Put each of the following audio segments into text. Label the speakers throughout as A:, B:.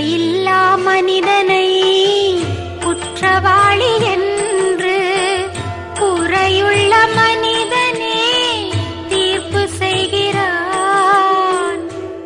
A: குறையில்லா மனிதனை குற்றவாளி என்று குறையுள்ள மனிதனே தீர்ப்பு செய்கிறான்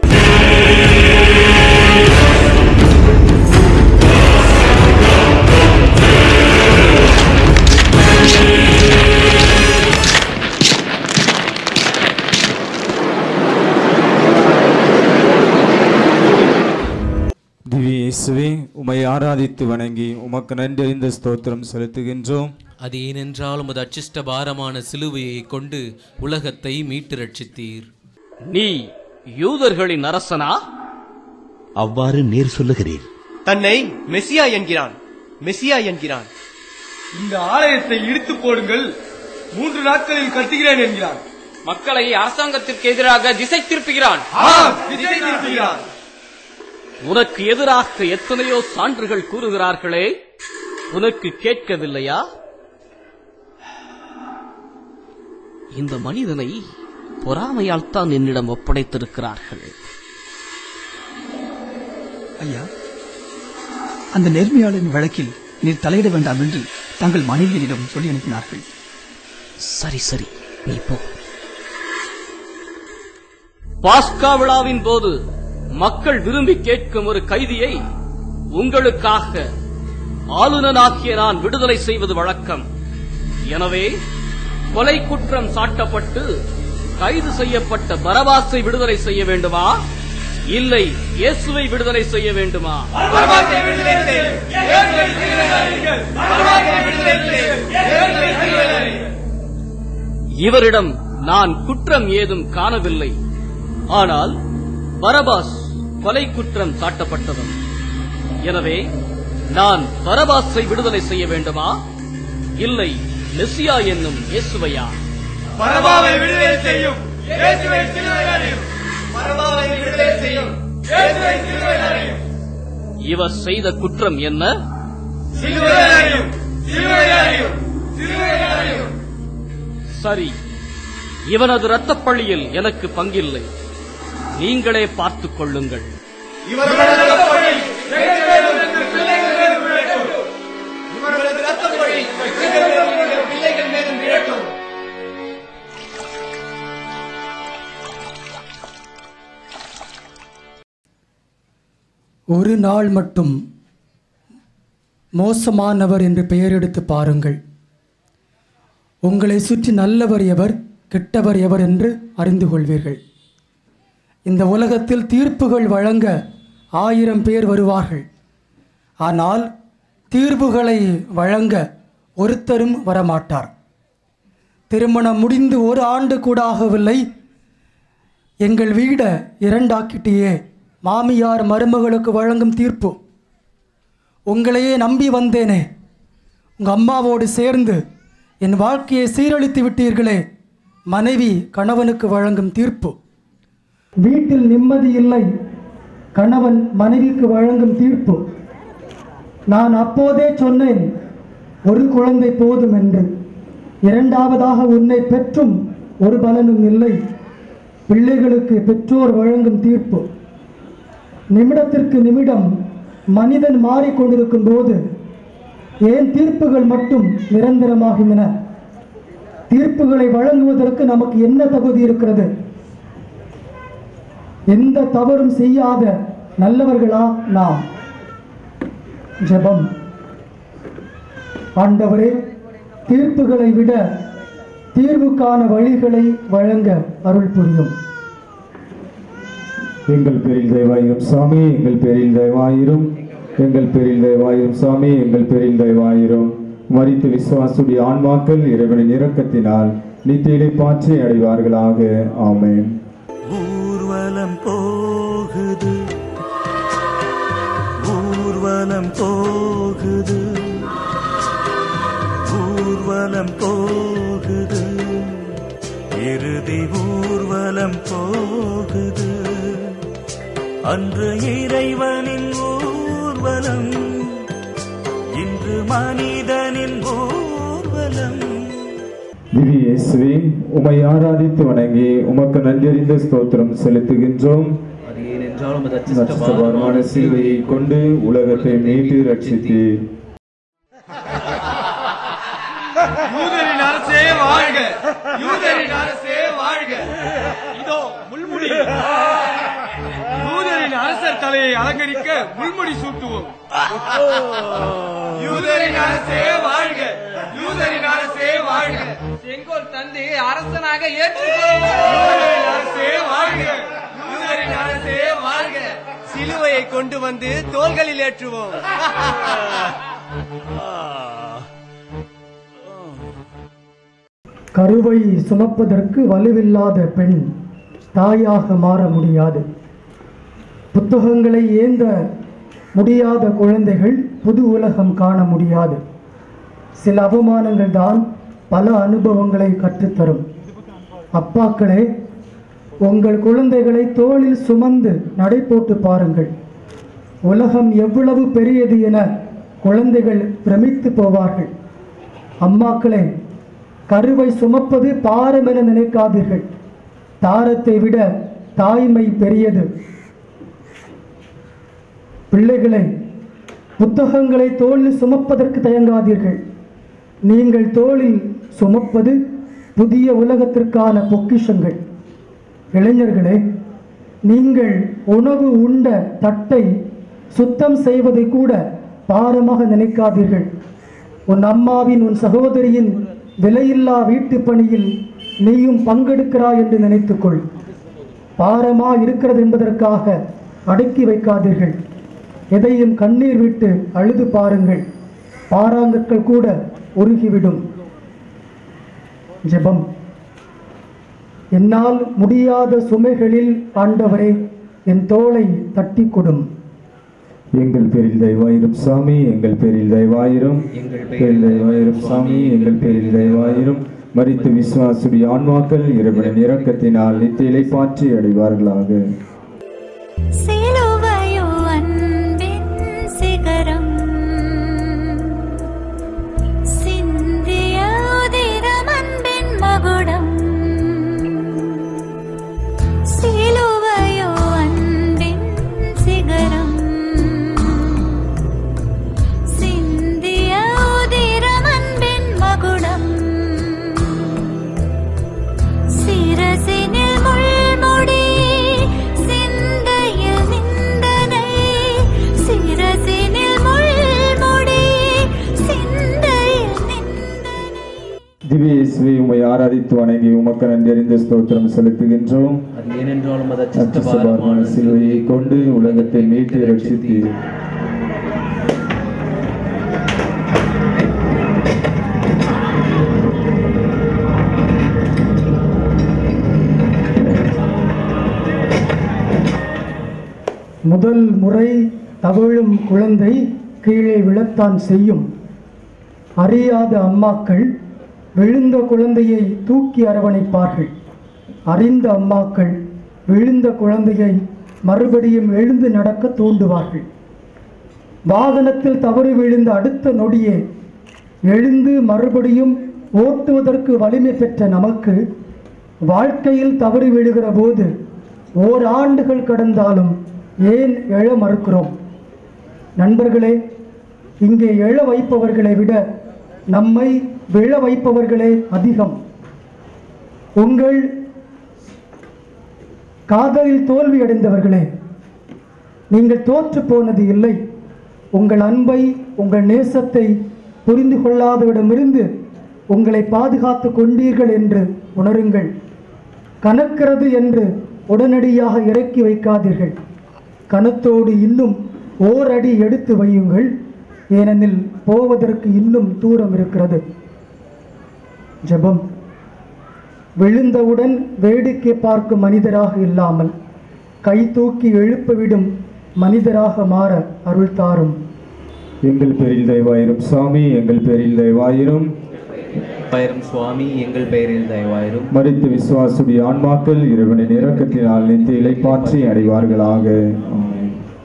B: திவ்ய இயேசுவே உமை ஆராதித்து வணங்கி உமக்கு நன்றறிந்த ஸ்தோத்திரம் செலுத்துகின்றோம்
C: அது ஏனென்றால் உமது அச்சிஷ்ட பாரமான சிலுவையை கொண்டு உலகத்தை மீட்டு ரட்சித்தீர்
D: நீ யூதர்களின் அரசனா
E: அவ்வாறு நேர் சொல்லுகிறீர்
F: தன்னை மெசியா என்கிறான் மெசியா என்கிறான்
G: இந்த ஆலயத்தை இடித்து போடுங்கள் மூன்று நாட்களில் கட்டுகிறேன் என்கிறான்
D: மக்களை அரசாங்கத்திற்கு எதிராக திசை திருப்புகிறான்
G: ஆம், திசை திருப்புகிறான்.
D: உனக்கு எதிராக எத்தனையோ சான்றுகள் கூறுகிறார்களே உனக்கு கேட்கவில்லையா இந்த மனிதனை பொறாமையால் தான் என்னிடம் ஒப்படைத்திருக்கிறார்கள்
H: ஐயா அந்த நேர்மையாளரின் வழக்கில் நீர் தலையிட வேண்டாம் என்று தங்கள் மனைவியரிடம் சொல்லி அனுப்பினார்கள்
D: சரி சரி நீ போ பாஸ்கா விழாவின் போது மக்கள் விரும்பி கேட்கும் ஒரு கைதியை உங்களுக்காக ஆளுநனாகிய நான் விடுதலை செய்வது வழக்கம் எனவே கொலை குற்றம் சாட்டப்பட்டு கைது செய்யப்பட்ட பரபாசை விடுதலை செய்ய வேண்டுமா இல்லை இயேசுவை விடுதலை செய்ய வேண்டுமா
G: பரமாத்தை விடுதலை செய்யும். இயேசுவை சிலுவையில் பரமாத்தை விடுதலை செய்யும். இயேசுவை சிலுவையில்
D: இவரிடம் நான் குற்றம் ஏதும் காணவில்லை ஆனால் பரபாஸ் கொலை குற்றம் சாட்டப்பட்டவன் எனவே நான் பரபாஸை விடுதலை செய்ய வேண்டுமா இல்லை மெஸ்ஸியா என்னும் இயேசுவையா
G: பரமாவை விடுதலை செய்யும் இயேசுவை சிலுவையில் அறையும். பரமாவை விடுதலை செய்யும் இயேசுவை சிலுவையில் அறையும்.
D: இவர் செய்த குற்றம் என்ன
G: சிலுவையில் அறையும். சிலுவையில் அறையும். சிலுவையில் அறையும்.
D: சரி இவனது இரத்தப் பழியில் எனக்கு பங்கில்லை நீங்களே பார்த்துக் கொள்ளுங்கள்
G: இவர்களது ரத்தப்பழி எங்கள் மேலும் எங்கள் பிள்ளைகள் மேலும் விழட்டும். இவர்களது ரத்தப்பழி எங்கள் மேலும் எங்கள் பிள்ளைகள் மேலும் விழட்டும்.
I: ஒரு நாள் மட்டும் மோசமானவர் என்று பெயரெடுத்து பாருங்கள் உங்களை சுற்றி நல்லவர் எவர் கெட்டவர் எவர் என்று அறிந்து கொள்வீர்கள் இந்த உலகத்தில் தீர்ப்புகள் வழங்க ஆயிரம் பேர் வருவார்கள் ஆனால் தீர்வுகளை வழங்க ஒருத்தரும் வரமாட்டார் திருமணம் முடிந்து ஒரு ஆண்டு கூட ஆகவில்லை எங்கள் வீடை இரண்டாக்கிட்டியே மாமியார் மருமகளுக்கு வழங்கும் தீர்ப்பு உங்களையே நம்பி வந்தேனே உங்கள் அம்மாவோடு சேர்ந்து என் வாழ்க்கையை சீரழித்து விட்டீர்களே மனைவி கணவனுக்கு வழங்கும் தீர்ப்பு வீட்டில் நிம்மதி இல்லை கணவன் மனைவிக்கு வழங்கும் தீர்ப்பு நான் அப்போதே சொன்னேன் ஒரு குழந்தை போதும் என்று இரண்டாவதாக உன்னை பெற்றும் ஒரு பலனும் இல்லை பிள்ளைகளுக்கு பெற்றோர் வழங்கும் தீர்ப்பு நிமிடத்திற்கு நிமிடம் மனிதன் மாறிக்கொண்டிருக்கும் போது ஏன் தீர்ப்புகள் மட்டும் நிரந்தரமாகின்றன தீர்ப்புகளை வழங்குவதற்கு நமக்கு என்ன தகுதி இருக்கிறது எந்த தவறும் செய்யாத நல்லவர்களா நாம் ஜெபம் ஆண்டவரே தீர்ப்புகளை விட தீர்வுக்கான வழிகளை வழங்க அருள் புரியும்
B: எங்கள் பேரில் தயவாயிரும் சாமி எங்கள் பேரில் தயவாயிரும் எங்கள் பேரில் தயவாயிரும் சாமி எங்கள் பேரில் தயவாயிரும் மரித்து விசுவாசுடைய ஆன்மாக்கள் இறைவனின் இரக்கத்தினால் நித்தியிலை பாற்றி அடைவார்களாக ஆமென்
E: ஊர்வலம் போகுது ஊர்வலம் போகுது ஊர்வலம் போகுது இறுதி ஊர்வலம் போகுது அன்று இறைவனின் ஊர்வலம் இன்று மனிதனின் ஊர்வலம்
B: திவ்ய இயேசுவே உமை ஆராதித்து வணங்கி உமக்கு நன்றியறிந்த ஸ்தோத்திரம் செலுத்துகின்றோம்
J: அது ஏனென்றால்
C: ஏனென்றால் உமது
B: நஷ்டபாரமான சிலுவையை கொண்டு உலகத்தை மீட்டு ரட்சித்தீர்
G: யூதரின் அரசே வாழ்க யூதரின் அரசே வாழ்க இதோ முள்முடி யூதரின் அரசர் தலையை அலங்கரிக்க முள்முடி சூட்டுவோம் யூதரின் அரசே வாழ்க யூதரின் அரசே வாழ்க செங்கோல் தந்து அரசனாக ஏற்றுக்கொள்வோம் யூதரின் அரசே வாழ்க யூதரின் அரசே வாழ்க
F: சிலுவையை கொண்டு வந்து தோள்களில் ஏற்றுவோம்
I: கருவை சுமப்பதற்கு வலுவில்லாத பெண் தாயாக மாற முடியாது புத்தகங்களை ஏந்த முடியாத குழந்தைகள் புது உலகம் காண முடியாது சில அவமானங்கள் தான் பல அனுபவங்களை கற்றுத்தரும் அப்பாக்களே உங்கள் குழந்தைகளை தோளில் சுமந்து நடை போட்டு பாருங்கள் உலகம் எவ்வளவு பெரியது என குழந்தைகள் பிரமித்து போவார்கள் அம்மாக்களே கருவை சுமப்பது பாரம் என நினைக்காதீர்கள் தாரத்தை விட தாய்மை பெரியது பிள்ளைகளை புத்தகங்களை தோளில் சுமப்பதற்கு தயங்காதீர்கள் நீங்கள் தோளில் சுமப்பது புதிய உலகத்திற்கான பொக்கிஷங்கள் இளைஞர்களே நீங்கள் உணவு உண்ட தட்டை சுத்தம் செய்வதை கூட பாரமாக நினைக்காதீர்கள் உன் அம்மாவின் உன் சகோதரியின் விலையில்லா வீட்டுப் பணியில் நீயும் பங்கெடுக்கிறாய் என்று நினைத்துக்கொள் பாரமா இருக்கிறது என்பதற்காக அடக்கி வைக்காதீர்கள் எதையும் கண்ணீர் விட்டு அழுது பாருங்கள் பாராங்கற்கள் கூட உருகிவிடும் ஜெபம் என்னால் முடியாத சுமைகளில் ஆண்டவரே என் தோளை தட்டி கொடும்
B: எங்கள் பேரில் தயவாயிரும் சாமி எங்கள் பேரில் தயவாயிரும்
C: எங்கள்
B: பேரில் தயவாயிரும் சாமி எங்கள் பேரில் தயவாயிரும் மரித்து விசுவாசுடைய ஆன்மாக்கள் இறைவனின் இரக்கத்தினால் நித்தியிலை பாற்றி அடைவார்களாக
A: சிலுவையோ அன்பின் சிகரம் சிந்திய உதிரம் அன்பின் மகுடம் சிலுவையோ அன்பின் சிகரம் சிந்திய உதிரம் அன்பின் மகுடம் சிரசினில் முள்முடி சிந்தையில் நிந்தனை சிரசினில் முள்முடி சிந்தையில் நிந்தனை
B: திவ்ய இயேசுவை உம்மை ஆராதித்து வணங்கி உமக்கு நன்றறிந்த ஸ்தோத்திரம் செலுத்துகின்றோம்
C: அது ஏனென்றால் உமது
B: அச்சபாரமான சிலுவையை கொண்டு உலகத்தை மீட்டு ரட்சித்தீர்
I: முதல் முறை தவழும் குழந்தை கீழே விழத்தான் செய்யும் அறியாத அம்மாக்கள் விழுந்த குழந்தையை தூக்கி அரவணைப்பார்கள் அறிந்த அம்மாக்கள் விழுந்த குழந்தையை மறுபடியும் எழுந்து நடக்க தூண்டுவார்கள் வாகனத்தில் தவறி விழுந்த அடுத்த நொடியே எழுந்து மறுபடியும் ஓட்டுவதற்கு வலிமை பெற்ற நமக்கு வாழ்க்கையில் தவறி விழுகிற போது ஓராண்டுகள் கடந்தாலும் ஏன் எழ மறுக்கிறோம் நண்பர்களே இங்கே எழ வைப்பவர்களை விட நம்மை விழ வைப்பவர்களே அதிகம் உங்கள் காதலில் தோல்வி அடைந்தவர்களே நீங்கள் தோற்று போனது இல்லை உங்கள் அன்பை உங்கள் நேசத்தை புரிந்து கொள்ளாதவிடமிருந்து உங்களை பாதுகாத்து கொண்டீர்கள் என்று உணருங்கள் கனக்கிறது என்று உடனடியாக இறக்கி வைக்காதீர்கள் கனத்தோடு இன்னும் ஓர் அடி எடுத்து வையுங்கள் ஏனெனில் போவதற்கு இன்னும் தூரம் இருக்கிறது ஜெபம் விழுந்தவுடன் வேடிக்கை பார்க்கும் மனிதராக இல்லாமல் கை தூக்கி எழுப்பிவிடும் மனிதராக மாற அருள் தாரும்
B: எங்கள் பேரில் தயவாயிரும் சாமி எங்கள் பேரில் தயவாயிரும்
C: தயவாயிரும் சுவாமி எங்கள் பெயரில் தயவாயிரும்
B: மரித்து விசுவாசுடைய ஆன்மாக்கள் இறைவனின் இரக்கத்தினால் நித்திய இலைப்பாற்றி அடைவார்களாக ஆமென்.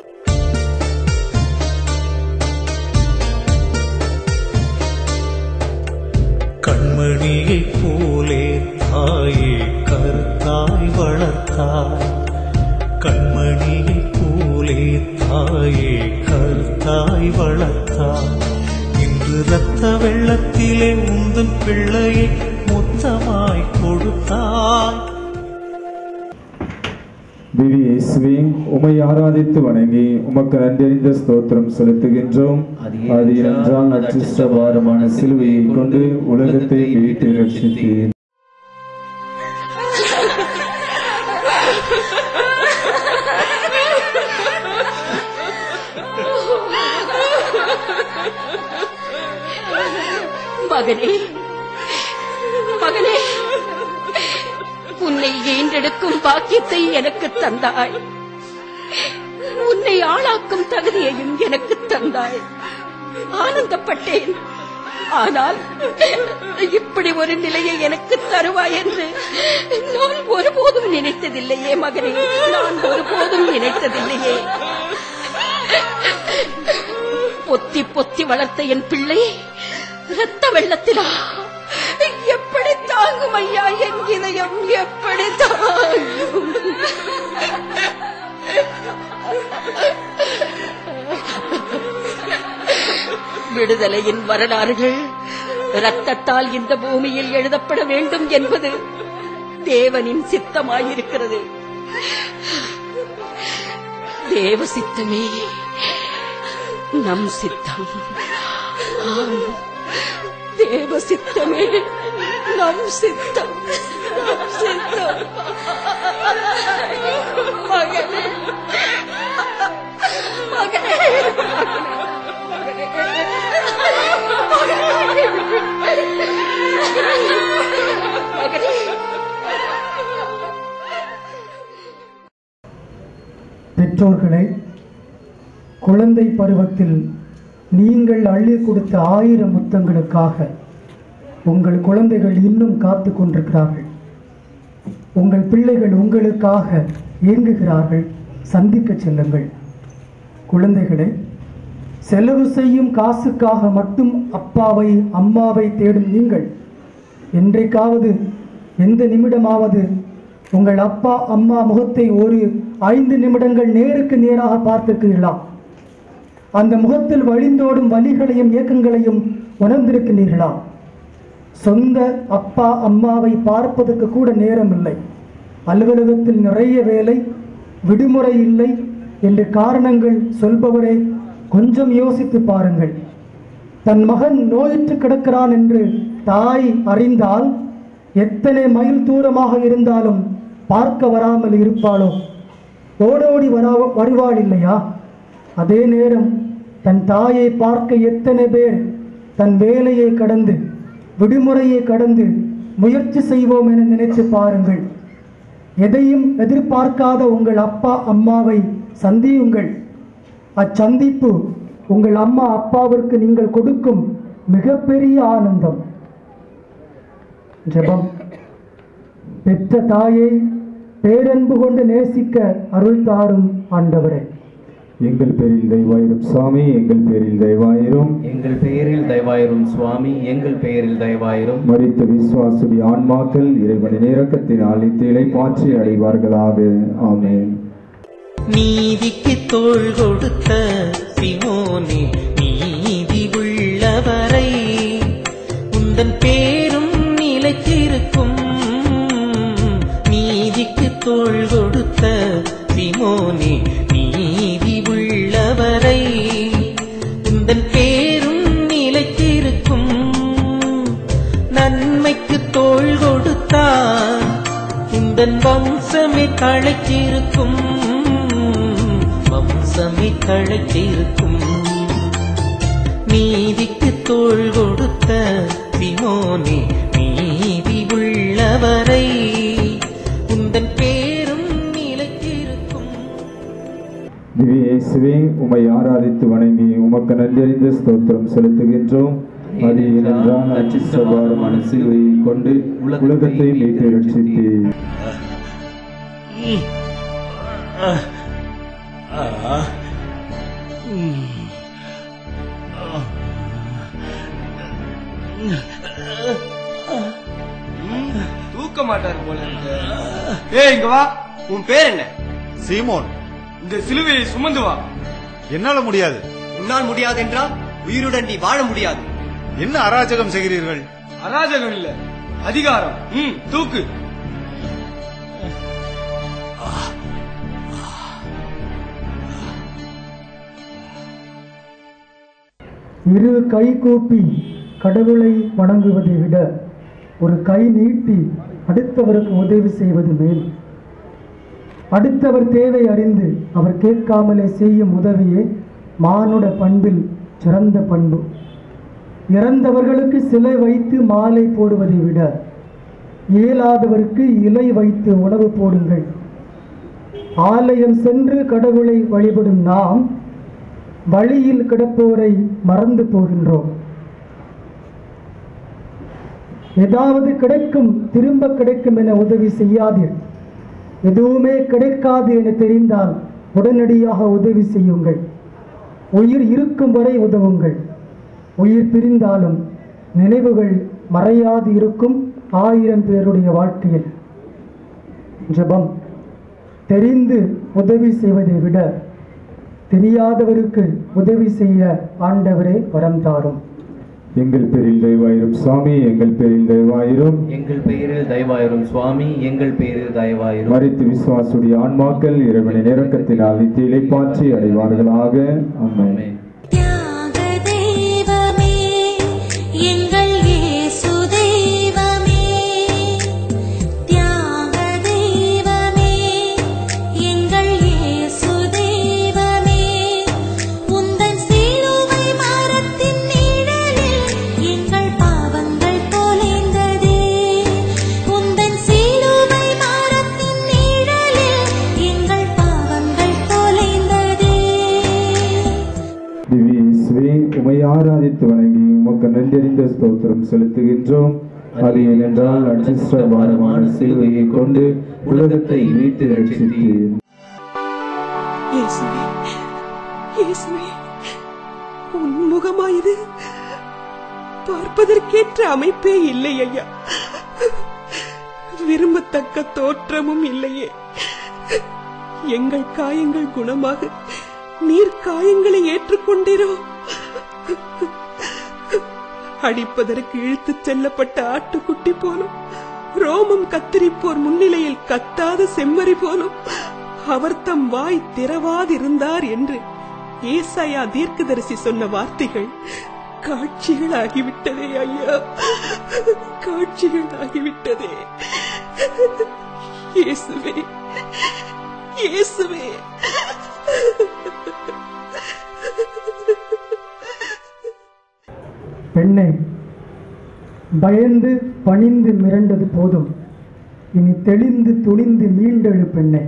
E: கண்மணியைப் போலே தாயே கருத்தாய் வளர்த்தாய் கண்மணியைப் தாயே கருத்தாய் வளர்த்தாய் இன்று ரத்த வெள்ளத்திலே உந்தன் பிள்ளையை மொத்தமாய் கொடுத்தாய்
B: திவ்ய இயேசுவே உமை ஆராதித்து வணங்கி உமக்கு நன்றறிந்த ஸ்தோத்திரம் செலுத்துகின்றோம் அது என்றால் அச்சிஷ்ட பாரமான சிலுவையை கொண்டு உலகத்தை மீட்டு ரட்சித்தீர்
J: மகனே மகனே உன்னை ஈன்றெடுக்கும் பாக்கியத்தை எனக்கு தந்தாய் உன்னை ஆளாக்கும் தகுதியையும் எனக்கு தந்தாய் ஆனந்தப்பட்டேன் ஆனால் இப்படி ஒரு நிலையை எனக்கு தருவாய் என்று நான் ஒருபோதும் நினைத்ததில்லையே மகனே நான் ஒருபோதும் நினைத்ததில்லையே பொத்தி பொத்தி வளர்த்த என் பிள்ளை ரத்த வெள்ளத்திலா எப்படி தாங்கும் ஐயா என் இதயம் எப்படி தாங்கும் விடுதலையின் வரலாறுகள் ரத்தத்தால் இந்த பூமியில் எழுதப்பட வேண்டும் என்பது தேவனின் சித்தமாயிருக்கிறது தேவ சித்தமே நம் சித்தம் ஆம், தேவ சித்தமே நம் சித்தம் நம் சித்தம் மகனே மகனே மகனே
I: பெற்றோர்களே குழந்தை பருவத்தில் நீங்கள் அள்ளி கொடுத்த ஆயிரம் முத்தங்களுக்காக உங்கள் குழந்தைகள் இன்னும் காத்து கொண்டிருக்கிறார்கள் உங்கள் பிள்ளைகள் உங்களுக்காக ஏங்குகிறார்கள் சந்திக்க செல்லுங்கள் குழந்தைகளே செலவு செய்யும் காசுக்காக மட்டும் அப்பாவை அம்மாவை தேடும் நீங்கள் என்றைக்காவது எந்த நிமிடமாவது உங்கள் அப்பா அம்மா முகத்தை ஒரு ஐந்து நிமிடங்கள் நேருக்கு நேராக பார்த்திருக்கிறீர்களா அந்த முகத்தில் வழிந்தோடும் வலிகளையும் இயக்கங்களையும் உணர்ந்திருக்கிறீர்களா சொந்த அப்பா அம்மாவை பார்ப்பதற்கு கூட நேரம் இல்லை அலுவலகத்தில் நிறைய வேலை விடுமுறை இல்லை என்று காரணங்கள் சொல்பவரே கொஞ்சம் யோசித்து பாருங்கள் தன் மகன் நோயுற்று கிடக்கிறான் என்று தாய் அறிந்தால் எத்தனை மைல் தூரமாக இருந்தாலும் பார்க்க வராமல் இருப்பாளோ ஓடோடி வரா வருவாள் இல்லையா அதே நேரம் தன் தாயை பார்க்க எத்தனை பேர் தன் வேலையை கடந்து விடுமுறையை கடந்து முயற்சி செய்வோம் என நினைத்து பாருங்கள் எதையும் எதிர்பார்க்காத உங்கள் அப்பா அம்மாவை சந்தியுங்கள் அச்சந்திப்பு உங்கள் அம்மா அப்பாவிற்கு நீங்கள் கொடுக்கும் மிகப்பெரிய ஆனந்தம் ஜெபம் பெற்ற தாயை பேரன்பு கொண்டு நேசிக்க அருள் தாரும் ஆண்டவரே
B: எங்கள் பேரில் தெய்வாயிரும் சுவாமி எங்கள் பேரில் தெய்வாயிரும்
K: எங்கள் பெயரில் தயவாயிரும் சுவாமி எங்கள் பெயரில் தயவாயிரும்
B: மரித்த விசுவாசுடி ஆன்மாக்கள் இறைவனின் இரக்கத்தினால் இத்திலை பாற்றி அடைவார்களாக ஆமென்
E: நீதிக்கு தோள் கொடுத்த சிமோனே நீதி உள்ளவரை உந்தன் பேரும் நிலைத்திருக்கும் நீதிக்கு தோள் கொடுத்த சிமோனே நீதி உள்ளவரை உந்தன் பேரும் நிலைத்திருக்கும் நன்மைக்கு தோள் கொடுத்தார் உந்தன் வம்சமே தழைத்திருக்கும் வம்சமே தழைத்திருக்கும் நீதிக்கு தோள் கொடுத்த சிமோனே நீதி உள்ளவரை உந்தன் பேரும் நிலைத்திருக்கும்
B: திவ்ய இயேசுவே உமை ஆராதித்து வணங்கி உமக்கு நன்றறிந்த ஸ்தோத்திரம் செலுத்துகின்றோம் அது ஏனென்றால் அச்சிஷ்டபாரமான சிலுவையை கொண்டு உலகத்தை மீட்டு ரட்சித்தீர்
F: தூக்க மாட்டாரு போல இருக்கு. ஏய் இங்க வா உன் பேர் என்ன
L: சீமோன்
G: இந்த சிலுவையை சுமந்து வா
L: என்னால முடியாது
F: உன்னால் முடியாதென்றால் உயிருடன் நீ வாழ முடியாது
L: என்ன அராஜகம் செய்கிறீர்கள்
G: அராஜகம் இல்ல அதிகாரம் ம் தூக்கு
I: இரு கை கூப்பி கடவுளை வணங்குவதை விட ஒரு கை நீட்டி அடுத்தவருக்கு உதவி செய்வது மேல் அடுத்தவர் தேவை அறிந்து அவர் கேட்காமலே செய்யும் உதவியே மானுட பண்பில் சிறந்த பண்பு இறந்தவர்களுக்கு சிலை வைத்து மாலை போடுவதை விட இயலாதவருக்கு இலை வைத்து உணவு போடுங்கள் ஆலயம் சென்று கடவுளை வழிபடும் நாம் வழியில் கிடப்போரை மறந்து போகின்றோம் ஏதாவது கிடைக்கும் திரும்ப கிடைக்கும் என உதவி செய்யாதீர் எதுவுமே கிடைக்காது என தெரிந்தால் உடனடியாக உதவி செய்யுங்கள் உயிர் இருக்கும் வரை உதவுங்கள் உயிர் பிரிந்தாலும் நினைவுகள் மறையாது இருக்கும் ஆயிரம் பேருடைய வாழ்க்கையில் ஜெபம் தெரிந்து உதவி செய்வதை விட தெரியாதவருக்கு உதவி செய்ய ஆண்டவரே வரம் தாரும்
B: எங்கள் பேரில் தயவாயிரும் சுவாமி எங்கள் பேரில் தயவாயிரும்
K: எங்கள் பெயரில் தயவாயிரும் சுவாமி எங்கள் பெயரில் தயவாயிரும்
B: மறித்து விசுவாசுடைய ஆன்மாக்கள் இறைவனின் இறக்கத்தினால் நித்திய இலைப்பாற்றி அடைவார்களாக ஆமென்
A: தியாக தெய்வமே எங்கள் இயேசு தெய்வமே தியாக தெய்வமே எங்கள் இயேசு தெய்வமே உந்தன் சிலுவை மரத்தின் நிழலில் எங்கள் பாவங்கள் தொலைந்ததே உந்தன் சிலுவை மரத்தின் நிழலில் எங்கள் பாவங்கள் தொலைந்ததே
B: திவ்ய இயேசுவே உமை ஆராதித்து வணங்கி உமக்கு நன்றறிந்த ஸ்தோத்திரம் செலுத்துகின்றோம் அது ஏனென்றால் அச்சிஷ்ட பாரமான சிலுவையை கொண்டு உலகத்தை மீட்டு ரட்சித்தீர்
J: இயேசுவே இயேசுவே உன் முகமாயுது பார்ப்பதற்கேற்ற அமைப்பே இல்லை ஐயா விரும்பத்தக்க தோற்றமும் இல்லையே எங்கள் காயங்கள் குணமாக நீர் காயங்களை ஏற்றுக்கொண்டீரோ அடிப்பதற்கு இழுத்துச் செல்லப்பட்ட ஆட்டுக்குட்டி போலும் ரோமம் கத்தரிப்போர் முன்னிலையில் கத்தாத செம்மறி போலும் அவர் தம் வாய் திறவாதிருந்தார் என்று ஏசாயா தீர்க்கதரிசி சொன்ன வார்த்தைகள் காட்சிகள் ஆகிவிட்டதே ஐயா காட்சிகள் ஆகிவிட்டதே இயேசுவே இயேசுவே
I: பெண்ணே பயந்து பணிந்து மிரண்டது போதும் இனி தெளிந்து துணிந்து மீண்டெழு பெண்ணே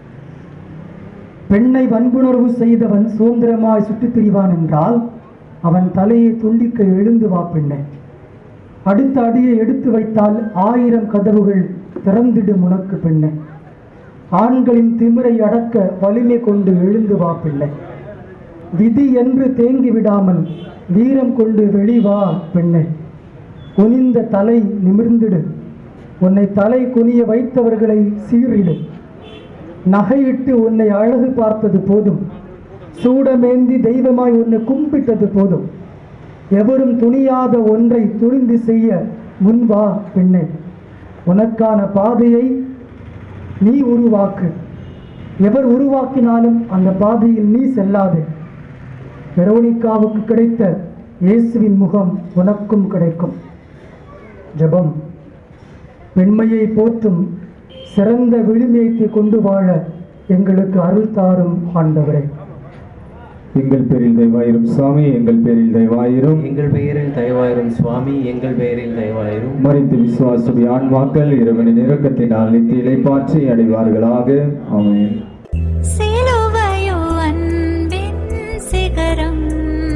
I: பெண்ணை வன்புணர்வு செய்தவன் சுதந்திரமாய் சுற்றித் திரிவான் என்றால் அவன் தலையை துண்டிக்க எழுந்து வா பெண்ணே அடுத்த அடியை எடுத்து வைத்தால் ஆயிரம் கதவுகள் திறந்திடும் உனக்கு பெண்ணே ஆண்களின் திமிரை அடக்க வலிமை கொண்டு எழுந்து வா பிள்ளை விதி என்று தேங்கி விடாமல் வீரம் கொண்டு வெளிவா பெண்ணை குனிந்த தலை நிமிர்ந்திடு உன்னை தலை குனிய வைத்தவர்களை சீரிடு நகையிட்டு உன்னை அழகு பார்த்தது போதும் சூடமேந்தி தெய்வமாய் உன்னை கும்பிட்டது போதும் எவரும் துணியாத ஒன்றை துணிந்து செய்ய முன்வா பெண்ணே உனக்கான பாதையை நீ உருவாக்கு எவர் உருவாக்கினாலும் அந்த பாதையில் நீ செல்லாதே வெரோனிக்காவுக்கு கிடைத்த இயேசுவின் முகம் உனக்கும் கிடைக்கும் ஜெபம் பெண்மையை போற்றும் சிறந்த விழுமியத்தை கொண்டு வாழ எங்களுக்கு அருள் தாரும் ஆண்டவரே
B: எங்கள் பேரில் தயவாயிரும் சுவாமி எங்கள் பேரில் தயவாயிரும்
K: எங்கள் பெயரில் தயவாயிரும் சுவாமி எங்கள் பெயரில் தயவாயிரும்
B: மறித்து விசுவாசுடைய ஆன்மாக்கள் இறைவனின் இரக்கத்தினால் நித்திய இலைப்பாற்றி அடைவார்களாக ஆமென்
A: சிலுவையோ அன்பின் சிகரம்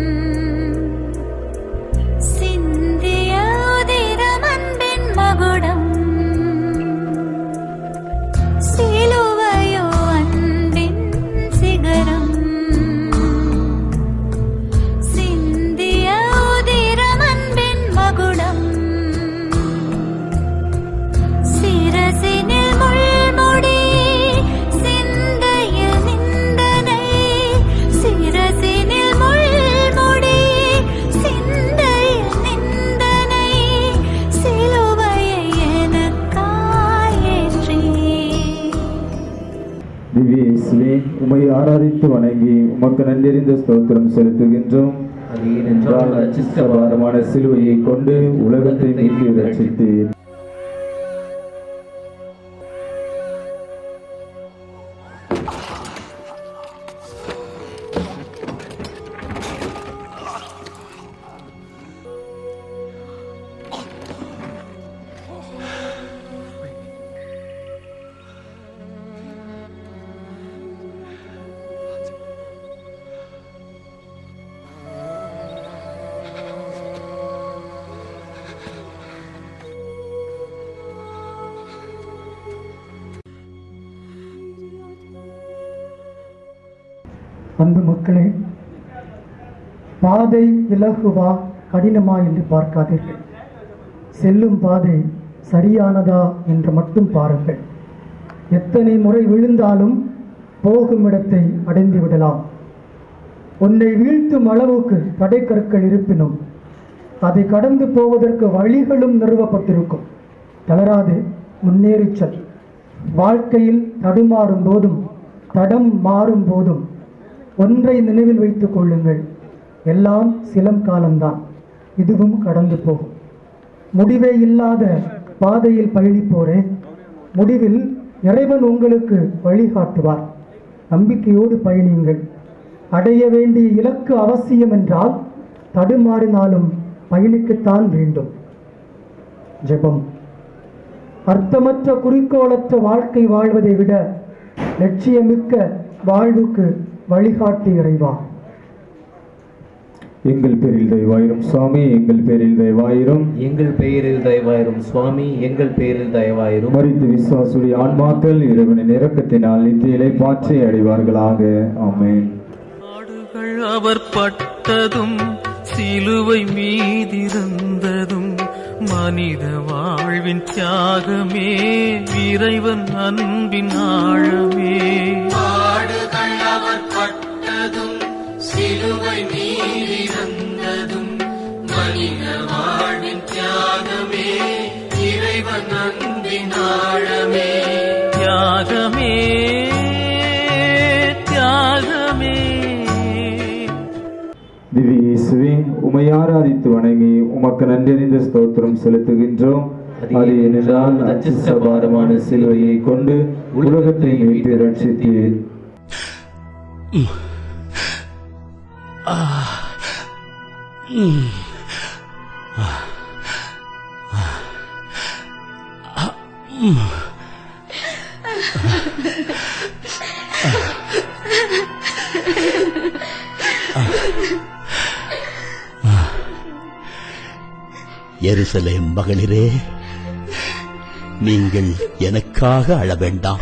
A: சிந்திய உதிரம் அன்பின் மகுடம் சிலுவையோ அன்பின் சிகரம் சிந்திய உதிரம் அன்பின் மகுடம் சிரசினில் முள்முடி சிந்த
B: ஆராதித்து வணங்கி உமக்கு நன்றறிந்த ஸ்தோத்திரம் செலுத்துகின்றோம்
K: அது ஏனென்றால் அச்சிஷ்ட
B: பாரமான சிலுவையை கொண்டு உலகத்தை மீட்டு ரட்சித்தீர்
I: அன்பு மக்களே பாதை இலகுவா கடினமா என்று பார்க்காதீர்கள் செல்லும் பாதை சரியானதா என்று மட்டும் பாருங்கள் எத்தனை முறை விழுந்தாலும் போகும் இடத்தை அடைந்து விடலாம் உன்னை வீழ்த்தும் அளவுக்கு தடைக்கற்கள் இருப்பினும் அதை கடந்து போவதற்கு வழிகளும் நிறுவப்பட்டிருக்கும் தளராது முன்னேறிச் செல் வாழ்க்கையில் தடுமாறும் போதும் தடம் மாறும் போதும் ஒன்றை நினைவில் வைத்துக் கொள்ளுங்கள் எல்லாம் சிலம் காலம்தான் இதுவும் கடந்து போகும் முடிவே இல்லாத பாதையில் பயணிப்போரே முடிவில் இறைவன் உங்களுக்கு வழிகாட்டுவார் நம்பிக்கையோடு பயணியுங்கள் அடைய வேண்டிய இலக்கு அவசியம் என்றால் தடுமாறினாலும் பயணிக்கத்தான் வேண்டும் ஜெபம் அர்த்தமற்ற குறிக்கோளற்ற வாழ்க்கை வாழ்வதை விட லட்சியமிக்க வாழ்வுக்கு வழிகாட்டி இறைவா
B: எங்கள் பேரில் தயவாயிரும் சுவாமி எங்கள் பேரில் தயவாயிரும்
K: எங்கள் பெயரில் தயவாயிரும் சுவாமி எங்கள் பெயரில் தயவாயிரும்
B: மறித்து விசுவாசுடைய ஆன்மாக்கள் இறைவனின் இரக்கத்தினால் நித்தியிலை பாற்றி அடைவார்களாக ஆமென்
E: அவர் பட்டதும் சிலுவை மீதிருந்ததும் மனித வாழ்வின் தியாகமே இறைவன் அன்பின் ஆழமே
M: பாடுகள் அவர் பட்டதும் சிலுவை மீறிருந்ததும் மனித வாழ்வின் தியாகமே இறைவன் அன்பின் ஆழமே
E: தியாகமே தியாகமே
B: திவ்ய இயேசுவே உமை ஆராதித்து வணங்கி உமக்கு நன்றறிந்த ஸ்தோத்திரம் செலுத்துகின்றோம் அது ஏனென்றால் அச்சிஷ்ட பாரமான சிலுவையை கொண்டு உலகத்தை மீட்டு ரட்சித்தீர்
N: எருசலேம் மகளிரே நீங்கள் எனக்காக அழ வேண்டாம்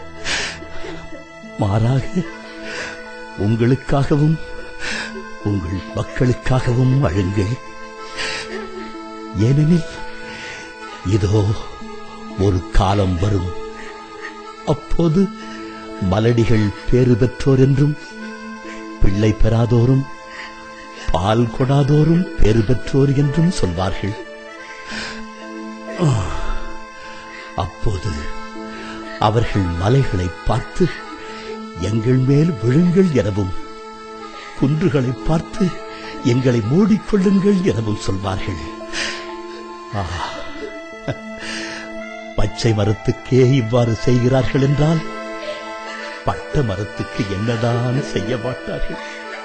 N: மாறாக உங்களுக்காகவும் உங்கள் மக்களுக்காகவும் அழுங்கள் ஏனெனில் இதோ ஒரு காலம் வரும் அப்போது மலடிகள் பேறு பெற்றோர் என்றும் பிள்ளை பெறாதோரும் பால் கொடாதோரும் பேறு பெற்றோர் என்றும் சொல்வார்கள் அப்போது அவர்கள் மலைகளை பார்த்து எங்கள் மேல் விழுங்கள் எனவும் குன்றுகளை பார்த்து எங்களை மூடிக்கொள்ளுங்கள் எனவும் சொல்வார்கள் ஆ, பச்சை மரத்துக்கே இவ்வாறு செய்கிறார்கள் என்றால் பட்ட மரத்துக்கு என்னதான் செய்ய மாட்டார்கள்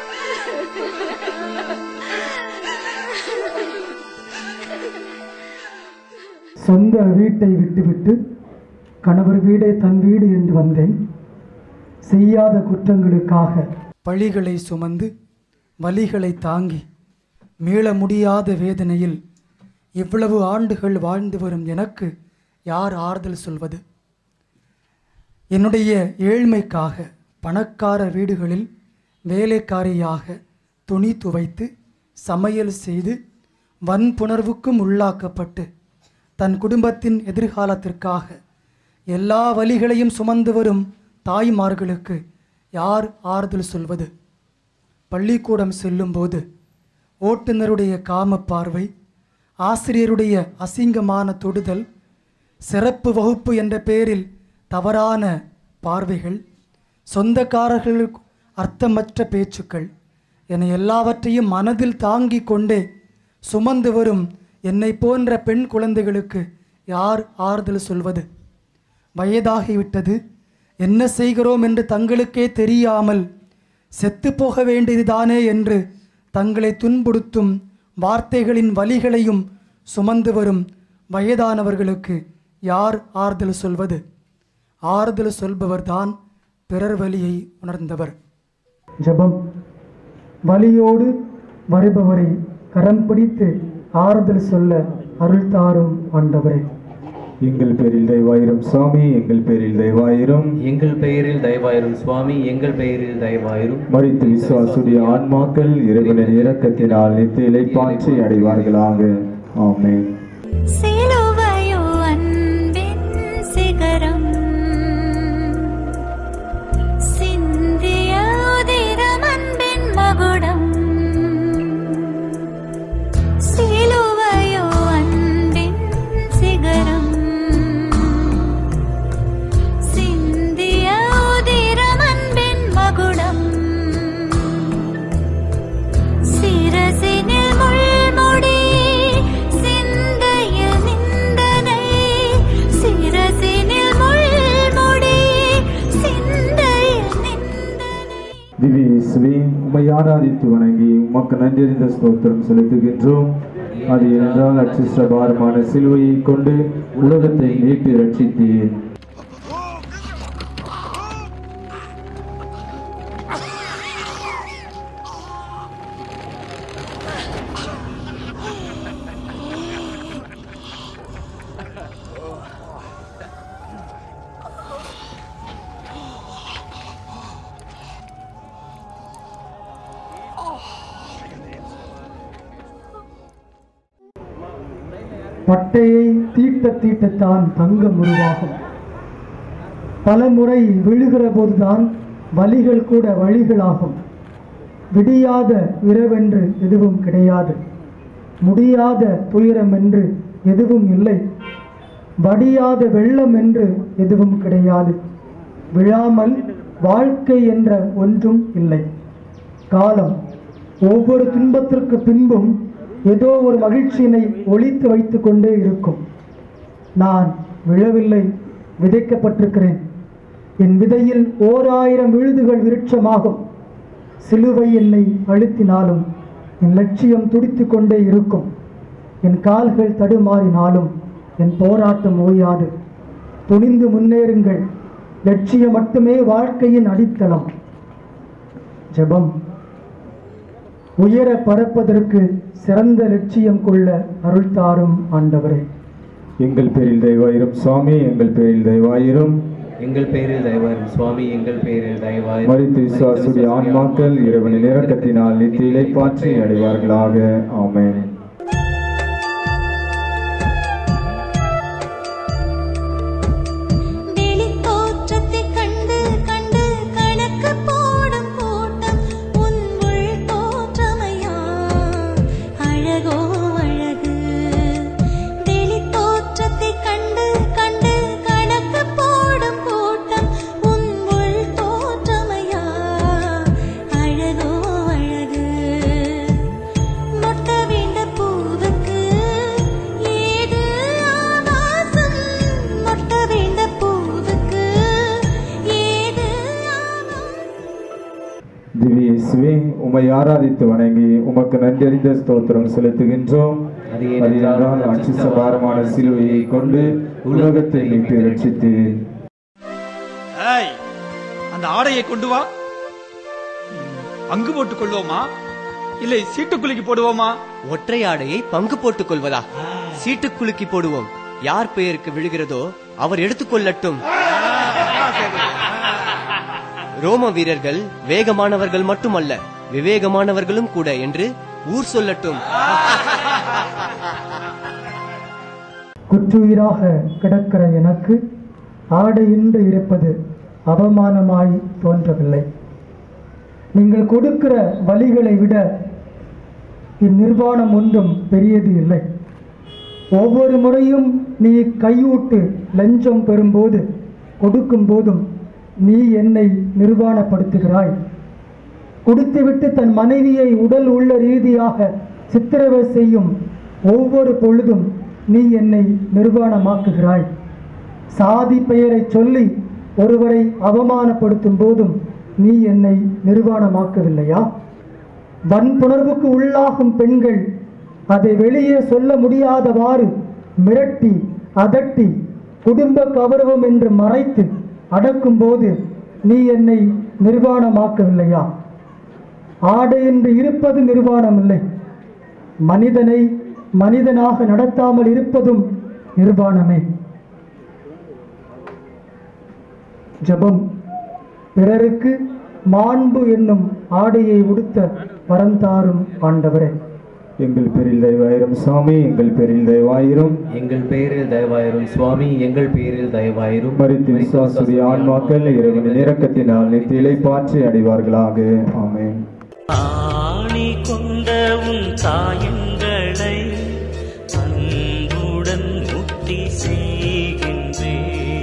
I: சொந்த வீட்டை விட்டுவிட்டு கணவர் வீடே தன் வீடு என்று வந்தேன் செய்யாத குற்றங்களுக்காக பழிகளை சுமந்து வலிகளை தாங்கி மீள முடியாத வேதனையில் இவ்வளவு ஆண்டுகள் வாழ்ந்து வரும் எனக்கு யார் ஆறுதல் சொல்வது என்னுடைய ஏழ்மைக்காக பணக்கார வீடுகளில் வேலைக்காரியாக துணி துவைத்து சமையல் செய்து வன்புணர்வுக்கும் உள்ளாக்கப்பட்டு தன் குடும்பத்தின் எதிர்காலத்திற்காக எல்லா வழிகளையும் சுமந்து வரும் தாய்மார்களுக்கு யார் ஆறுதல் சொல்வது பள்ளிக்கூடம் செல்லும்போது ஓட்டுநருடைய காம பார்வை ஆசிரியருடைய அசிங்கமான தொடுதல் சிறப்பு வகுப்பு என்ற பெயரில் தவறான பார்வைகள் சொந்தக்காரர்கள் அர்த்தமற்ற பேச்சுக்கள் என எல்லாவற்றையும் மனதில் தாங்கிக் கொண்டே சுமந்து வரும் என்னை போன்ற பெண் குழந்தைகளுக்கு யார் ஆறுதல் சொல்வது வயதாகிவிட்டது என்ன செய்கிறோம் என்று தங்களுக்கே தெரியாமல் செத்துப்போக வேண்டியதுதானே என்று தங்களை துன்புறுத்தும் வார்த்தைகளின் வலிகளையும் சுமந்து வரும் வயதானவர்களுக்கு யார் ஆறுதல் சொல்வது ஆறுதல் சொல்பவர்தான் பிறர் வலியை உணர்ந்தவர் ஜெபம் வலியோடு வருபவரை கரம் பிடித்து ஆறுதல் சொல்ல அருள் தாரும் ஆண்டவரே
B: எங்கள் பேரில் தயவாயிரும் சுவாமி எங்கள் பேரில் தயவாயிரும்
K: எங்கள் பெயரில் தயவாயிரும் சுவாமி எங்கள் பெயரில் தயவாயிரும்
B: மறித்து விசுவாசுடைய ஆன்மாக்கள் இறைவனின் இரக்கத்தினால் நித்திய இலைப்பாற்றி அடைவார்களாக ஆமென்
A: சிலுவையோ அன்பின் சிகரம் சிந்திய உதிரம் அன்பின் மகுடம் சிலுவையோ அன்பின் சிகரம் சிந்திய உதிரம் அன்பின் மகுடம் சிரசினில் முள்முடி சிந்தையில் நிந்தனை சிரசினில் முள்முடி சிந்தையில்
B: திவ்ய இயேசுவே உம்மை ஆராதித்து வணங்கி உமக்கு நன்றியறிந்த ஸ்தோத்திரம் செலுத்துகின்றோம் அது என்றால் அச்சிஷ்ட பாரமான சிலுவையை கொண்டு உலகத்தை மீட்டு ரட்சித்தீர்
I: பட்டையை தீட்ட தீட்டத்தான் தங்கம் உருவாகும் பல முறை விழுகிற போதுதான் வலிகள் கூட வழிகளாகும் விடியாத இரவென்று எதுவும் கிடையாது முடியாத துயரம் என்று எதுவும் இல்லை வடியாத வெள்ளம் என்று எதுவும் கிடையாது விழாமல் வாழ்க்கை என்ற ஒன்றும் இல்லை காலம் ஒவ்வொரு துன்பத்திற்கு பின்பும் ஏதோ ஒரு மகிழ்ச்சியினை ஒழித்து வைத்துக் கொண்டே இருக்கும் நான் விழவில்லை விதைக்கப்பட்டிருக்கிறேன் என் விதையில் ஓர் ஆயிரம் விழுதுகள் விருட்சமாகும் சிலுவை என்னை அழுத்தினாலும் என் லட்சியம் துடித்து கொண்டே இருக்கும் என் கால்கள் தடுமாறினாலும் என் போராட்டம் ஓயாது துணிந்து முன்னேறுங்கள் லட்சியம் மட்டுமே வாழ்க்கையின் அடித்தளம் ஜெபம் உயர பறப்பதற்கு சிறந்த லட்சியம் கொள்ள அருள் தாரும் ஆண்டவரே
B: எங்கள் பேரில் தயவாயிரும் சுவாமி எங்கள் பேரில் தயவாயிரும்
K: எங்கள் பெயரில் தயவாயிரும் சுவாமி எங்கள் பெயரில் தயவாயிரும்
B: மறித்து விசுவாசுடைய ஆன்மாக்கள் இறைவனின் இரக்கத்தினால் நித்திய இலைப்பாற்றி அடைவார்களாக ஆமென்
A: வெளித்தோற்றத்தைக் கண்டு கண்டு கணக்கு போடும் கூட்டம் உன் உள் தோற்றமையா அழகோ அழகு வெளித்தோற்றத்தைக் கண்டு கண்டு கணக்கு போடும் கூட்டம் உன் உள் தோற்றமையா அழகோ அழகு மொட்ட வேண்ட பூவுக்கு ஏது ஆபாசம் மொட்ட வேண்ட பூவுக்கு ஏது
B: திவ்ய இயேசுவே உம்மை ஆராதித்து வணங்கி உமக்கு நன்றியறிந்த ஸ்தோத்திரம் செலுத்துகின்றோம்
K: அது
B: அது என்றால் அச்சிச பாரமான சிலுவையை கொண்டு உலகத்தை மீட்டு ரட்சித்தீர்
L: ஏய் அந்த ஆடையை கொண்டு வா பங்கு போட்டுக் கொள்வோமா இல்லை சீட்டுக்குலுக்கி போடுவோமா
F: ஒற்றை ஆடையை பங்கு போட்டுக் கொள்வதா சீட்டு குலுக்கி போடுவோம் யார் பெயருக்கு விழுகிறதோ அவர் எடுத்துக்கொள்ளட்டும் ரோம வீரர்கள் வேகமானவர்கள் மட்டுமல்ல விவேகமானவர்களும் கூட என்று ஊர் சொல்லட்டும்
I: குற்றுயிராக கிடக்கிற எனக்கு ஆடையின்றி இருப்பது அவமானமாய் தோன்றவில்லை நீங்கள் கொடுக்கிற வழிகளை விட இந்நிர்வாணம் ஒன்றும் பெரியது இல்லை ஒவ்வொரு முறையும் நீ கையூட்டு லஞ்சம் பெறும்போது கொடுக்கும் போதும் நீ என்னை நிர்வாணப்படுத்துகிறாய் குடித்துவிட்டு தன் மனைவியை உடல் உள்ள ரீதியாக சித்திரவதை செய்யும் ஒவ்வொரு பொழுதும் நீ என்னை நிர்வாணமாக்குகிறாய் சாதி பெயரை சொல்லி ஒருவரை அவமானப்படுத்தும் போதும் நீ என்னை நிர்வாணமாக்கவில்லையா வன்புணர்வுக்கு உள்ளாகும் பெண்கள் அதை வெளியே சொல்ல முடியாதவாறு மிரட்டி அதட்டி குடும்ப கௌரவம் என்று மறைத்து அடக்கும்போது நீ என்னை நிர்வாணமாக்கவில்லையா ஆடை என்று இருப்பது நிர்வாணம் இல்லை மனிதனை மனிதனாக நடத்தாமல் இருப்பதும் நிர்வாணமே ஜெபம் பிறருக்கு மாண்பு என்னும் ஆடையை உடுத்த வரம் தாரும் ஆண்டவரே
B: எங்கள் பேரில் தயவாயிரும் சாமி எங்கள் பேரில் தயவாயிரும்
K: எங்கள் பெயரில் தயவாயிரும் சுவாமி எங்கள் பெயரில் தயவாயிரும்
B: மறித்து விசுவாசுடைய ஆன்மாக்கள் இறைவனின் இரக்கத்தினால் நித்தியிலை பாற்றி அடைவார்களாக ஆமென்
E: ஆணி கொண்ட உன் சாயங்களை அன்புடன் முத்தி செய்கின்றேன்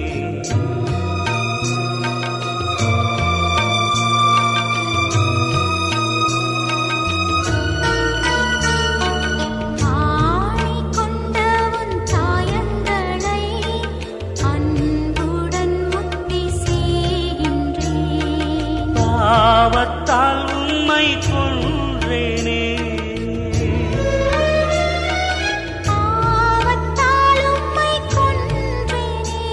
A: ஆணி கொண்ட உன் சாயங்களை அன்புடன் முத்தி செய்கின்றேன்
E: பாவத்தால் உம்மை கொன்றேனே
A: பாவத்தால் உம்மை கொன்றேனே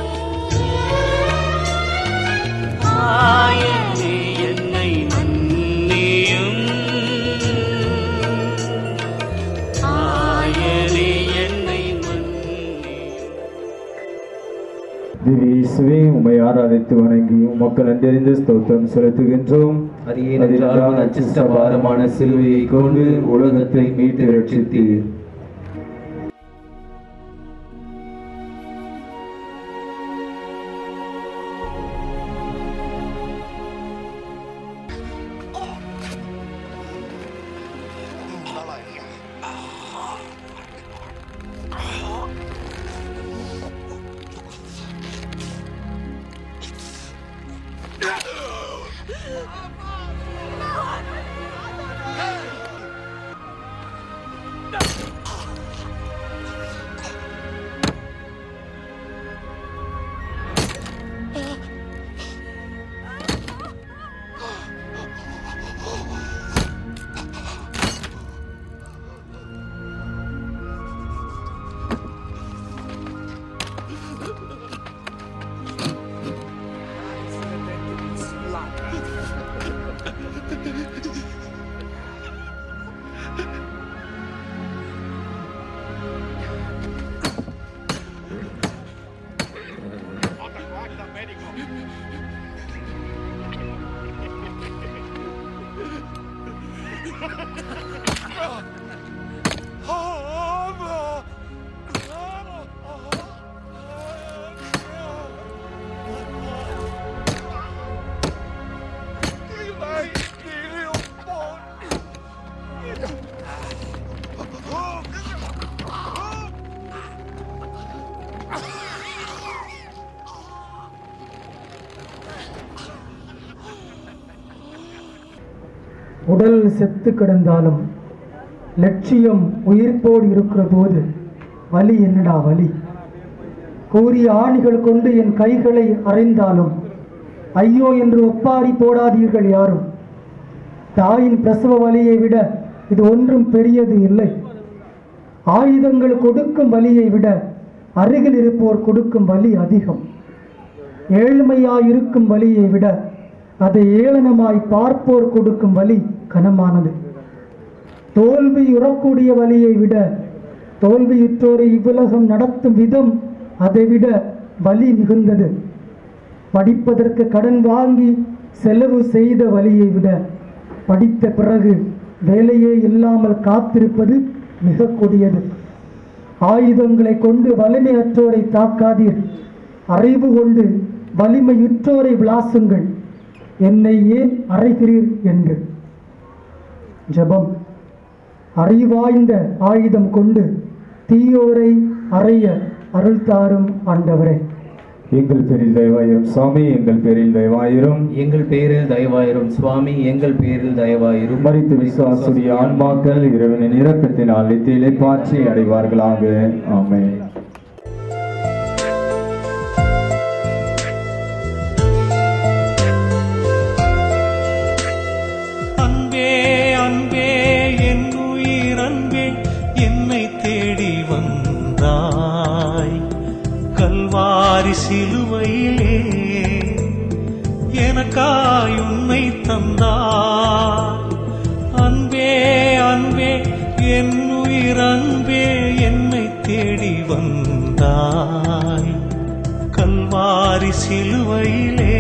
E: ஆயனே என்னை மன்னியும் ஆயனே என்னை
B: திவ்யேசுவே உம்மை ஆராதித்து வணங்கி உமக்கு நன்றறிந்து ஸ்தோத்திரம் செலுத்துகின்றோம்
K: அது ஏனென்றால் உன் அச்சிஷ்ட பாரமான சிலுவையை கொண்டு உலகத்தை மீட்டு ரட்சித்தீர்
I: உடல் செத்து கிடந்தாலும் லட்சியம் உயிர்ப்போடு இருக்கிற போது வலி என்னடா வலி கூறிய ஆணிகள் கொண்டு என் கைகளை அறைந்தாலும் ஐயோ என்று ஒப்பாரி போடாதீர்கள் யாரும் தாயின் பிரசவ வலியை விட இது ஒன்றும் பெரியது இல்லை ஆயுதங்கள் கொடுக்கும் வலியை விட அருகில் இருப்போர் கொடுக்கும் வலி அதிகம் ஏழ்மையாயிருக்கும் வலியை விட அதை ஏளனமாய் பார்ப்போர் கொடுக்கும் வலி கனமானது தோல்வி உறக்கூடிய வலியை விட தோல்வியுற்றோரை இவ்வுலகம் நடத்தும் விதம் அதைவிட வலி மிகுந்தது படிப்பதற்கு கடன் வாங்கி செலவு செய்த வலியை விட படித்த பிறகு வேலையே இல்லாமல் காத்திருப்பது மிக கொடியது ஆயுதங்களை கொண்டு வலிமையற்றோரை தாக்காதீர் அறிவு கொண்டு வலிமையுற்றோரை விளாசுங்கள் என்னை ஏன் அறைகிறீர் என்று ஜெபம் அறிவாய்ந்த ஆயுதம் கொண்டு தீயோரை அறைய அருள் தாரும் ஆண்டவரே
B: எங்கள் பேரில் தயவாயிரும் சுவாமி எங்கள் பேரில் தயவாயிரும்
K: எங்கள் பேரில் தயவாயிரும் சுவாமி எங்கள் பேரில் தயவாயிரும்
B: மரித்து விசுவாசுடைய ஆன்மாக்கள் இறைவனின் இரக்கத்தினால் நித்தியிலே பாற்றி அடைவார்களாக ஆமென்
E: அன்பே அன்பே என் உயிர் அன்பே என்னை தேடி வந்தாய் கல்வாரி சிலுவையிலே எனக்காய் உன்னை தந்தாய் அன்பே அன்பே என் உயிர் அன்பே என்னை தேடி வந்தாய் கல்வாரி சிலுவையிலே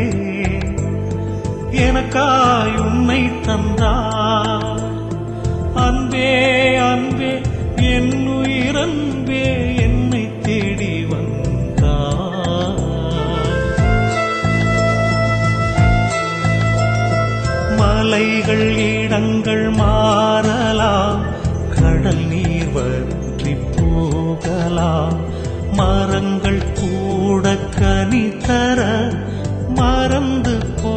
E: எனக்காய் உன்னை தந்தார் அன்பே அன்பே என் உயிரன்பே என்னை தேடி வந்தார் மலைகள் இடங்கள் மாறலாம் கடல் நீர் வற்றி போகலாம் மரங்கள் கூட கனி தர மறந்து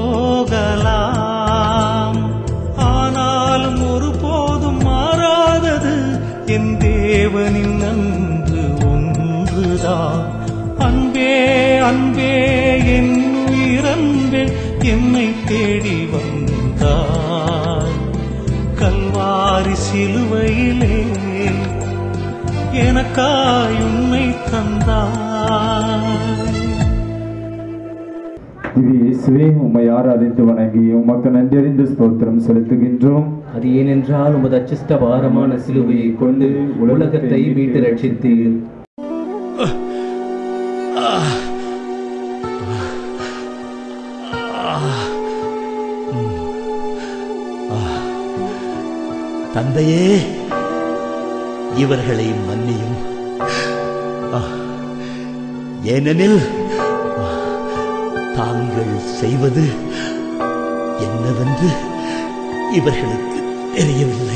E: போகலாம் ஆனாலும் ஒருபோதும் மாறாதது என் தேவனின் அன்பு ஒன்றுதான் அன்பே அன்பே என் உயிரன்பே என்னை தேடி வந்தாய் கல்வாரி சிலுவையிலே எனக்காய் உன்னை தந்தாய்
B: திவ்ய இயேசுவே உம்மை ஆராதித்து வணங்கி உமக்கு நன்றியறிந்து ஸ்தோத்திரம் செலுத்துகின்றோம்
K: அது ஏனென்றால் உமது அச்சிஷ்ட பாரமான சிலுவையை கொண்டு உலகத்தை மீட்டு ரட்சித்தீர்
N: தந்தையே இவர்களை மன்னியும் ஆ, ஏனெனில் ஆ, தாங்கள் செய்வது என்னவென்று இவர்களுக்கு தெரியவில்லை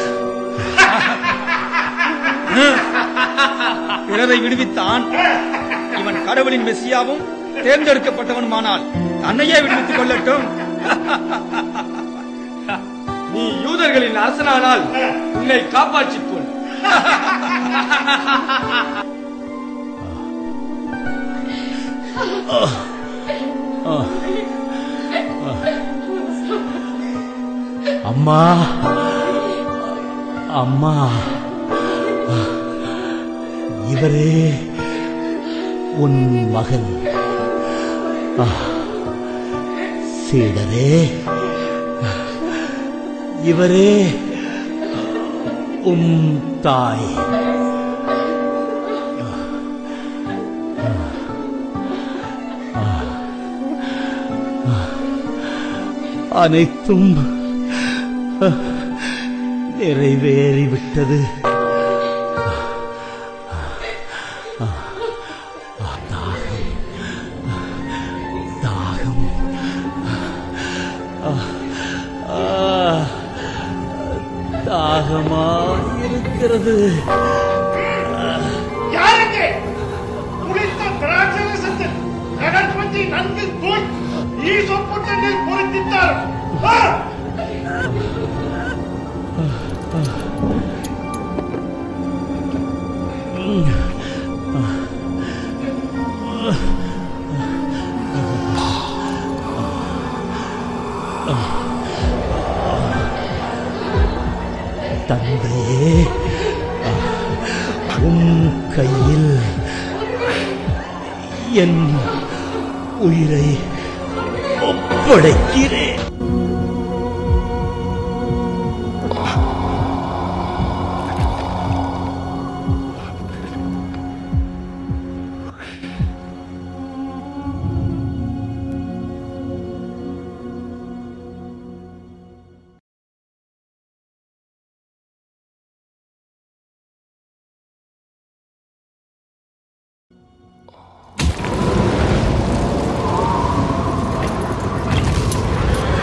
L: பிறரை விடுவித்தான் இவன் கடவுளின் மெசியாவும் தேர்ந்தெடுக்கப்பட்டவனுமானால் தன்னையே விடுவித்துக் கொள்ளட்டும்
G: நீ யூதர்களின் அரசனானால் உன்னை காப்பாற்றிக் கொள்
N: ஆ, ஆ, ஆ. அம்மா அம்மா ஆ, இவரே உன் மகன் ஆ, சீடரே இவரே உம் தாய் அனைத்தும் அஹ், நிறைவேறிவிட்டது தாகம் தாகம் ஆ, தாகமா இருக்கிறது
O: யாருக்கு குளித்த திராட்சரசத்தில் கடற்பந்தி நன்கு தூய் ஈ சொப்பு தண்ணீர் பொருத்தித்தார்
N: தந்தையே உம் கையில் என் உயிரை ஒப்படைக்கிறேன்
O: ஆ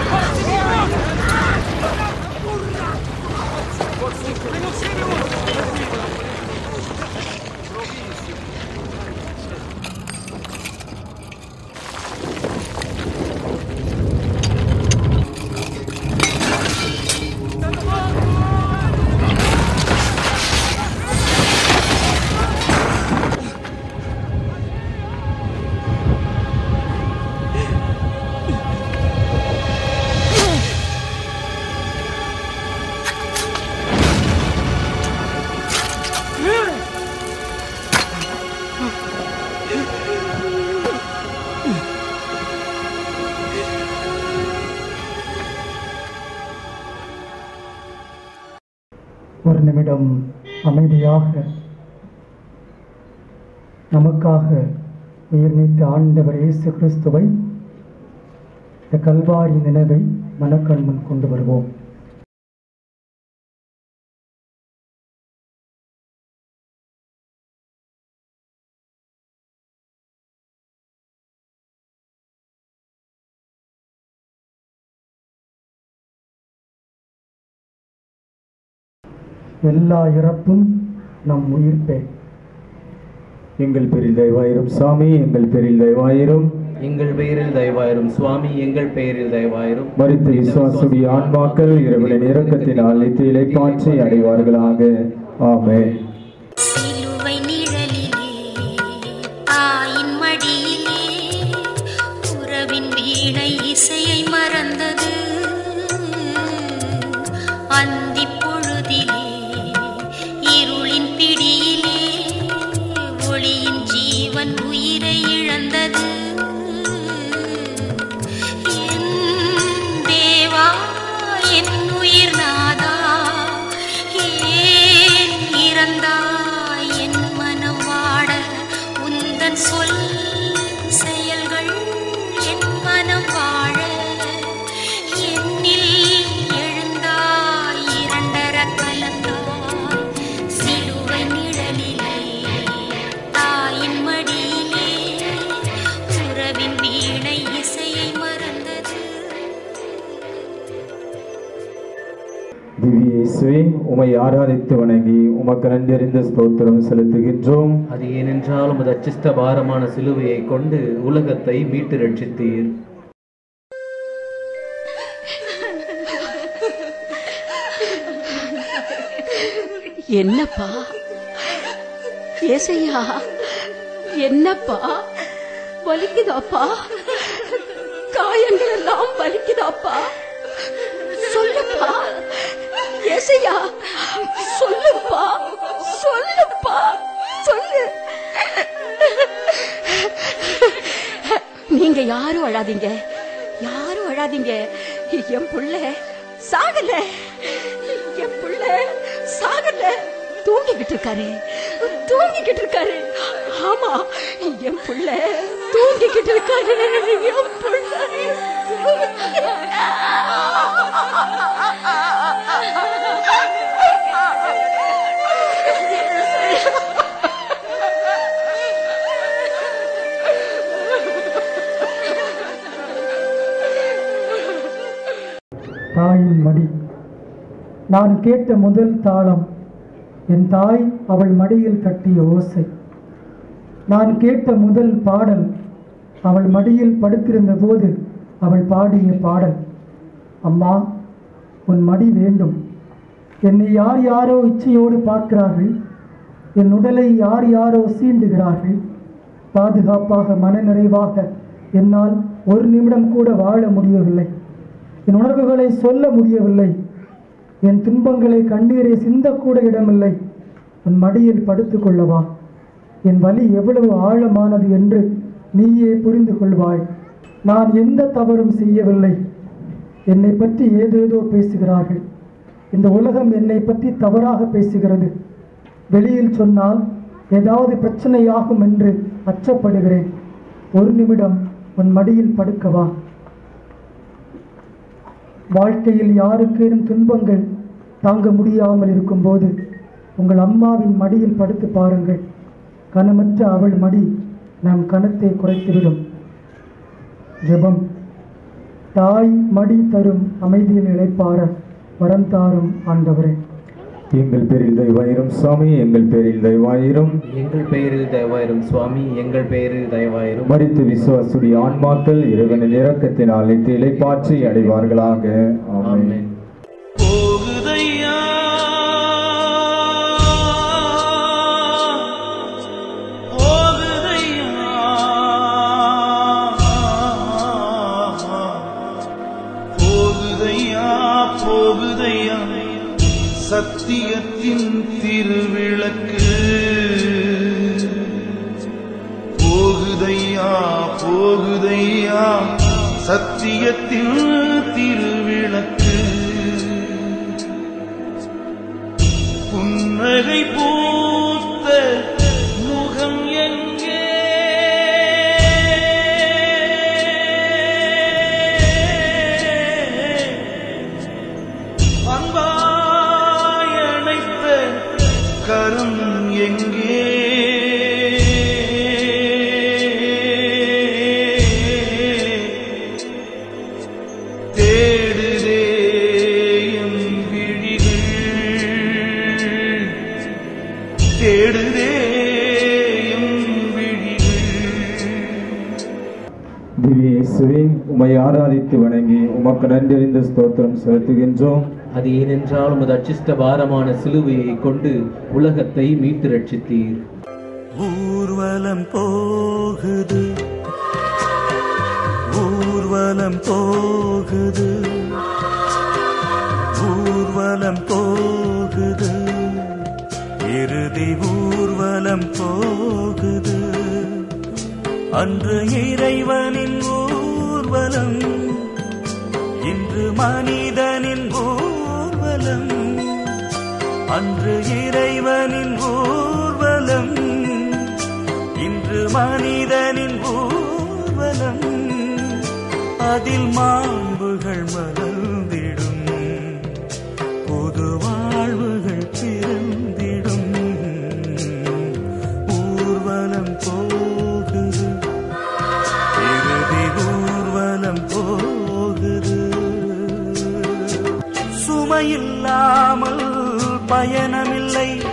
I: ஒரு நிமிடம் அமைதியாக நமக்காக உயிர் நீத்த ஆண்டவர் இயேசு கிறிஸ்துவை இந்த கல்வாரி நினைவை மனக்கண் முன் கொண்டு வருவோம் எல்லா இறப்பும் நம் உயிர்ப்பே
B: எங்கள் பேரில் தயவாயிரும் சாமி எங்கள் பேரில் தயவாயிரும்
K: எங்கள் பெயரில் தயவாயிரும் சுவாமி எங்கள் பெயரில் தயவாயிரும்
B: மரித்த விசுவாசுடைய ஆன்மாக்கள் இரவின் இறக்கத்தினால் நித்தியிலை பாற்றி அடைவார்களாக ஆமென்
A: சிலுவை நிழலிலே தாயின் மடியிலே உறவின் வீணை இசையை மறந்தது அந்தி பொழுதிலே இருளின் பிடியிலே ஒளியின் ஜீவன் உயிரை இழந்தது என் தேவா என் உயிர் நாதா ஏன் இறந்தாய் என் மனம் வாட உந்தன் சொல் செயல்கள் என் மனம் வாழ என்னில் எழுந்தாய் இரண்டர கலந்தாய் சிலுவை நிழலிலே தாயின் மடியிலே உறவின் வீணை இசையை மறந்தது
B: திவ்ய இயேசுவே உமை ஆராதித்து வணங்கி உமக்கு நன்றறிந்த ஸ்தோத்திரம் செலுத்துகின்றோம்
K: அது ஏனென்றால் உமது அச்சிஷ்ட பாரமான சிலுவையை கொண்டு உலகத்தை மீட்டு ரட்சித்தீர்
P: என்னப்பா ஏசையா என்னப்பா வலிக்குதாப்பா காயங்கள் எல்லாம் வலிக்குதாப்பா சொல்லுப்பா ஏசையா சொல்லுப்பா சொல்லுப்பா சொல்லு நீங்க யாரும் அழாதீங்க யாரும் அழாதீங்க என் புள்ள சாகல என் புள்ள சாகல தூங்கிக்கிட்டு இருக்காரு தூங்கிக்கிட்டு இருக்காரு ஆமா என் புள்ள தூங்கிக்கிட்டு இருக்காரு என் புள்ள
I: தாயின் மடி நான் கேட்ட முதல் தாளம் என் தாய் அவள் மடியில் தட்டிய ஓசை நான் கேட்ட முதல் பாடல் அவள் மடியில் படுத்திருந்த போது அவள் பாடிய பாடல் அம்மா உன் மடி வேண்டும் என்னை யார் யாரோ இச்சையோடு பார்க்கிறார்கள் என் உடலை யார் யாரோ சீண்டுகிறார்கள் பாதுகாப்பாக மனநிறைவாக என்னால் ஒரு நிமிடம் கூட வாழ முடியவில்லை என் உணர்வுகளை சொல்ல முடியவில்லை என் துன்பங்களை கண்ணீரை சிந்தக்கூட இடமில்லை உன் மடியில் படுத்துக் கொள்ளவா என் வலி எவ்வளவு ஆழமானது என்று நீயே புரிந்து கொள்வாய் நான் எந்த தவறும் செய்யவில்லை என்னை பற்றி ஏதேதோ பேசுகிறார்கள் இந்த உலகம் என்னை பற்றி தவறாக பேசுகிறது வெளியில் சொன்னால் ஏதாவது பிரச்சனையாகும் என்று அச்சப்படுகிறேன் ஒரு நிமிடம் உன் மடியில் படுக்கவா வாழ்க்கையில் யாருக்கேனும் துன்பங்கள் தாங்க முடியாமல் இருக்கும்போது உங்கள் அம்மாவின் மடியில் படுத்து பாருங்கள் கனமற்ற அவள் மடி நம் கனத்தை குறைத்துவிடும் ஜெபம் தாய் மடி தரும் அமைதியில் இழைப்பார வரம் தாரும் ஆண்டவரே
B: எங்கள் பேரில் தயவாயிரும் சாமி எங்கள் பேரில் தயவாயிரும்
K: எங்கள் பெயரில் தயவாயிரும் சுவாமி எங்கள் பெயரில் தயவாயிரும்
B: மரித்து விசுவாசுடைய ஆன்மாக்கள் இறைவனின் இரக்கத்தினால் நித்திய இலைப்பாற்றி அடைவார்களாக ஆமென்
E: போகுதையா போகுதையா போகுதையா போகுதையா சத்தியத்தின் திருவிளக்கு போகுதையா போகுதையா சத்தியத்தின் திருவிளக்கு அன்பாய் அணைத்த கரம் எங்கே தேடுதே என் விழிகள் தேடுதே என் விழிகள்
B: திவ்ய இயேசுவே உம்மை ஆராதித்து வணங்கி உமக்கு நன்றறிந்த ஸ்தோத்திரம் செலுத்துகின்றோம்
C: அது ஏனென்றால் உமது அச்சிஷ்ட பாரமான சிலுவையை கொண்டு உலகத்தை மீட்டு ரட்சித்தீர்
N: ஊர்வலம் போகுது ஊர்வலம் போகுது ஊர்வலம் போகுது இறுதி ஊர்வலம் போகுது அன்று இறைவனின் ஊர்வலம் இன்று மனிதனின் ஊர்வலம் அன்று இறைவனின் ஊர்வலம் இன்று மனிதனின் ஊர்வலம் அதில் மாண்புகள் மலர்ந்திடும் புது வாழ்வுகள் பிறந்திடும் ஊர்வலம் போகுது இறுதி ஊர்வலம் போகுது சுமையில்லாமல் பயணமில்லை